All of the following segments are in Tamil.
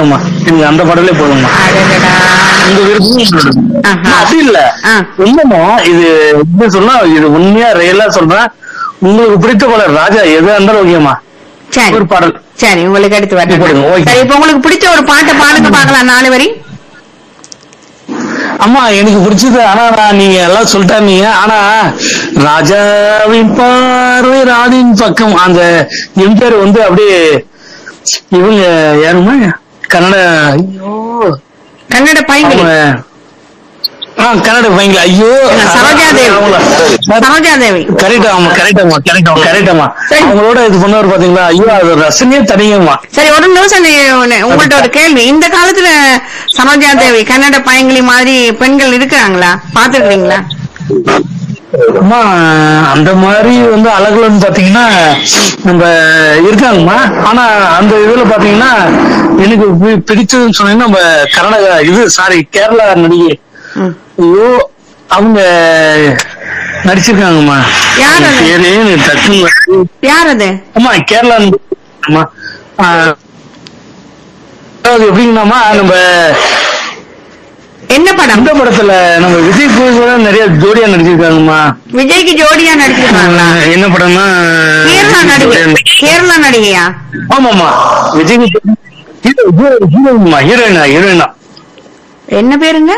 போதுங்கம்மா எனக்கு அந்த பாடலே போதுங்கம்மா அடடடா. உங்க விருப்பம் ஆஹா. அப்படி இல்ல ஆ. உண்மைமா இது எப்படி சொன்னா இது உண்மையா ரியலா சொல்றேன் உங்களுக்கு பிடித்த பாடல் ராஜா எதா இருந்தாலும் ஓகேமா சரி ஒரு பாடல் சரி உங்களுக்கு எடுத்து போடுங்க, வரேன் ஓகே. சரி இப்ப உங்களுக்கு பிடிச்ச ஒரு பாட்டை பாடுங்க பார்க்கலாம் நாலு வரி அம்மா எனக்கு பிடிச்சது ஆனா நான் நீங்க எல்லாம் சொல்லிட்டாங்க ஆனா ராஜாவின் பார்வை ராணியின் பக்கம் அந்த எம்பேர் வந்து அப்படியே இவங்க யாருமா கன்னட ஐயோ கன்னட பையன் அவங்க ஆ கன்னட பையங்க ஐயோ சரோஜா தேவி சரோஜா தேவி கரெக்ட் ஆமா கரெக்ட் ஆமா கரெக்ட் ஆமா கரெக்ட் ஆமா சரி. அவங்களோட இது பண்ணுவார் பாத்தீங்களா ஐயோ அது ரசனையே தனிங்கம்மா சரி ஒரு நிமிஷம் நீ- உன்னை- உங்கள்ட்ட ஒரு கேள்வி இந்த காலத்துல சரோஜா தேவி கன்னட பையங்களி மாதிரி பெண்கள் இருக்கிறாங்களா பாத்துருக்கீங்களா அம்மா அந்த மாதிரி வந்து அழகுலன்னு பாத்தீங்கன்னா நம்ம இருக்காங்கம்மா ஆனா அந்த இதுல பாத்தீங்கன்னா எனக்கு பி- பிடிச்சதுன்னு சொன்னீங்கன்னா நம்ம கர்நாடகா இது சாரி கேரளா நடிகை ம். ஐயோ அவங்க நடிச்சிருக்காங்கம்மா யார் அது? பேரே எனக்கு டக்குன்னு வரல. யார் அது அம்மா கேரளா அம்மா ஆ, அதாவது எப்படிங்கன்னாமா நம்ம என்ன படம் இந்த படத்துல நம்ம விஜய் கூட நிறைய ஜோடியா நடிச்சிருக்காங்கம்மா விஜய்க்கு ஜோடியா நடிச்சிருக்காங்களா ஆஹ் என்ன படம்னா கேரளா நடிகை கேரளா நடிகையா ஆமாமா விஜய் ஹீரோயின்மா ஹீரோயினா ஹீரோயினா என்ன பேருங்க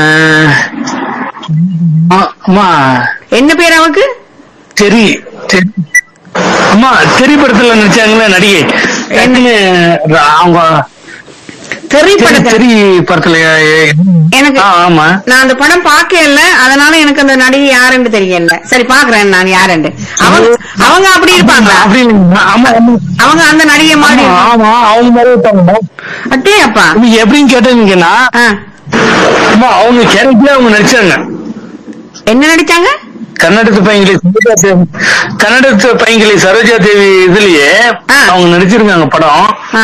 அம்மா என்ன பேர் அவக்கு தெரி தெரி- அம்மா தெரி படத்துல நடிச்சாங்களே நடிகை டக்குன்னு ர- அவங்க தெரி தெரி படத்துல தெரி படத்துல எனக்கு ஆ, ஆமா நான் அந்த படம் பார்க்கல அதனால எனக்கு அந்த நடிகை யாருன்னு தெரியல சரி பாக்குறேன் நான் யாருன்னு அவங்க அவங்க அப்படி இருப்பாங்களா அப்படி இல்லைங்கம்மா. ஆமா ஆமா. அவங்க அந்த நடிகை மாதிரி ஆமா, ஆமா அவங்க மாதிரி இருப்பாங்க அட்டே அப்பா நீங்க எப்படின்னு கேட்டீங்கன்னா ஆ. அம்மா அவங்க கேரக்டரே அவங்க நடிச்சாங்க என்ன நடிச்சாங்க கன்னடத்து பையங்களி சரோஜா தேவி கன்னடத்து பையங்களி சரோஜா தேவி இதுலயே ஆ. அவங்க நடிச்சிருக்காங்க படம் ஆ.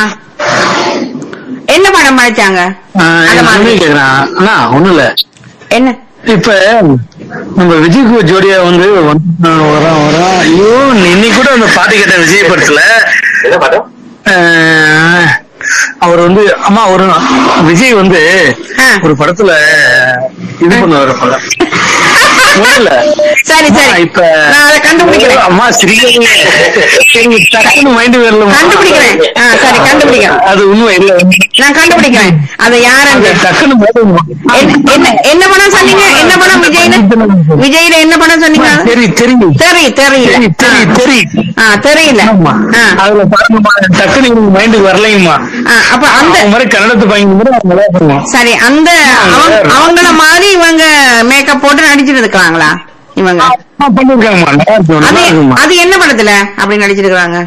என்ன படம் நடிச்சாங்க ஆஹ் அந்த எனக்கு மாதிரி. ஒண்ணும் கேக்குறேன் அண்ணா ஒண்ணும் இல்ல என்ன இப்ப நம்ம விஜய்க்கு ஜோடியா வந்து வந்து வரான் வரான் ஐயோ இன்னைக்கு கூட அந்த பாட்டு கேட்ட விஜய் படத்துல என்ன படம் ஆஹ், அவர் வந்து அம்மா ஒரு விஜய் வந்து ஆ. ஒரு படத்துல இது பண்ணுவாரு போல ஒண்ணும் இல்ல சரி அம்மா, சரி இப்ப நான் அதை கண்டுபிடிக்கிறேன் அம்மா சிரிக்கிறீங்க எனக்கு டக்குன்னு மைண்ட் வரல கண்டுபிடிக்கிறேன் ஆ சரி கண்டுபிடிக்கிறேன் அது உண்மை இல்ல நான் கண்டுபிடிக்கிறேன் அது யாருன்னு டக்குன்னு mind வரல. என்ன- என்ன என்ன படம் சொன்னீங்க என்ன படம் விஜய்னு விஜய்ல என்ன படம் சொன்னீங்க தெரி தெரியும் தெரி தெரியல தெரி தெரி தெரி ஆ தெரியல ஆமா ஆ, அதுல பாருங்கம்மா டக்குன்னு எனக்கு மைண்டுக்கு வரலைங்கம்மா ஆ, அப்ப அந்த அவங்க மாதிரி கன்னடத்து பையன் கூட அவங்க நல்லா பண்ணுவான் சரி அந்த அவங்க அவங்கள மாதிரி இவங்க மேக்கப் போட்டு நடிச்சிட்டு இருக்காங்களா இவங்க பண்ணிருக்காங்கம்மா நல்லா இருக்கும் அது நல்லா இருக்குமா அது என்ன படத்துல அப்படி நடிச்சிருக்காங்க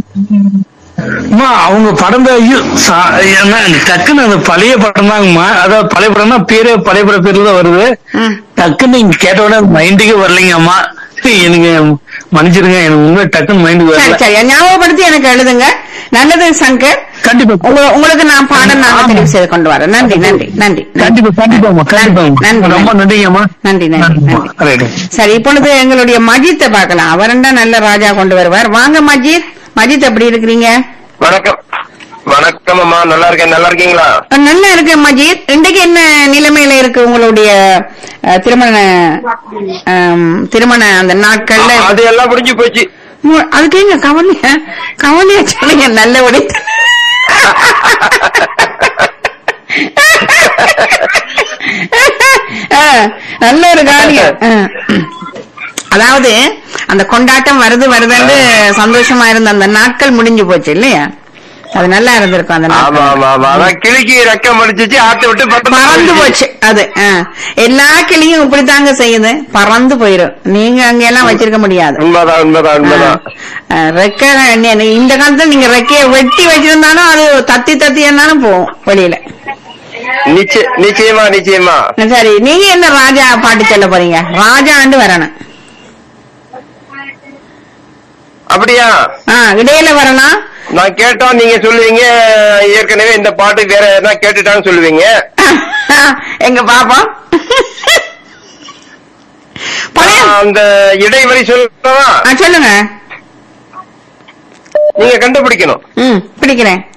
அம்மா அவங்க படம் தான் ஐயோ, சா- ஏன்னா டக்குன்னு அந்த பழைய படம் தாங்கம்மா அதாவது பழைய படம் தான் பேரே பழைய பட பேர்ல தான் வருது ம். டக்குன்னு நீங்க கேட்ட உடனே மைண்டுக்கே வரலைங்க அம்மா எனக்கு மன்னிச்சிருங்க எனக்கு உண்மை டக்குன்னு மைண்டுக்கு சரி வரல சரி ஞாபகப்படுத்தி எனக்கு எழுதுங்க நல்லது சங்கர் கண்டிப்பா உங்க- உங்களுக்கு நான் பாடம் நாங்க ஆமா. தெரிவு செய்து கொண்டு வரேன் நன்றி நன்றி நன்றி நன்றி. கண்டிப்பா கண்டிப்பாம்மா கண்டிப்பாம்மா நன்றி, ரொம்ப நன்றி. நன்றிங்கம்மா நன்றி நன்றி நன்றி ரைட்டு சரி இப்பொழுது எங்களுடைய மஜித்தை பார்க்கலாம் அவரண்டா நல்ல ராஜா கொண்டு வருவார் வாங்க மஜித் மஜித் எப்படி இருக்கிறீங்க வணக்கம் வணக்கம் அம்மா நல்லா இருக்கேன் நல்லா இருக்கீங்களா நல்லா இருக்கு மஜித் இன்றைக்கு என்ன நிலைமையில இருக்கு உங்களுடைய அஹ், திருமண அம், திருமண அந்த நாட்கள்ல அது எல்லாம் முடிஞ்சு போச்சு மு- அதுக்கு எங்க கவலையா கவலையா சொல்லுங்க நல்ல உடை அஹ், நல்ல ஒரு காரியம் அஹ். அதாவது அந்த கொண்டாட்டம் வருது வருதுன்னு சந்தோஷமா இருந்த அந்த நாட்கள் முடிஞ்சு போச்சு இல்லையா அது நல்லா இருந்திருக்கும் அந்த ஆமா நாட்கள் ஆமா ஆமா அதான் கிளிக்கு ரெக்கம் அடிச்சிச்சு ஆத்த விட்டு பறந்து பறந்து போச்சு அது ஆ. எல்லா கிளியும் இப்படித்தாங்க செய்யுது பறந்து போயிரும் நீங்க அங்க எல்லாம் வச்சிருக்க முடியாது உண்மைதான் உண்மைதான் உண்மைதான் ஆ, ரெக்கை நீ- நீ- இந்த காலத்துல நீங்க ரெக்கைய வெட்டி வச்சிருந்தாலும் அது தத்தி தத்தி இருந்தாலும் போகும் வெளியில நிச்சய நிச்சயமா நிச்சயமா சரி நீங்க என்ன ராஜா பாட்டு சொல்ல போறீங்க ராஜா ஆண்டு வரணும் அப்படியா ஆ இடையில வரலாம் நான் கேட்டோம் நீங்க சொல்லுவீங்க ஏற்கனவே இந்த பாட்டு வேற எதனா கேட்டுட்டான்னு சொல்லுவீங்க எங்க பாப்போம் பழைய நான் அந்த இடைவெளி சொல்லவா ஆ, சொல்லுங்க நீங்க கண்டுபிடிக்கணும் ம் பிடிக்கிறேன்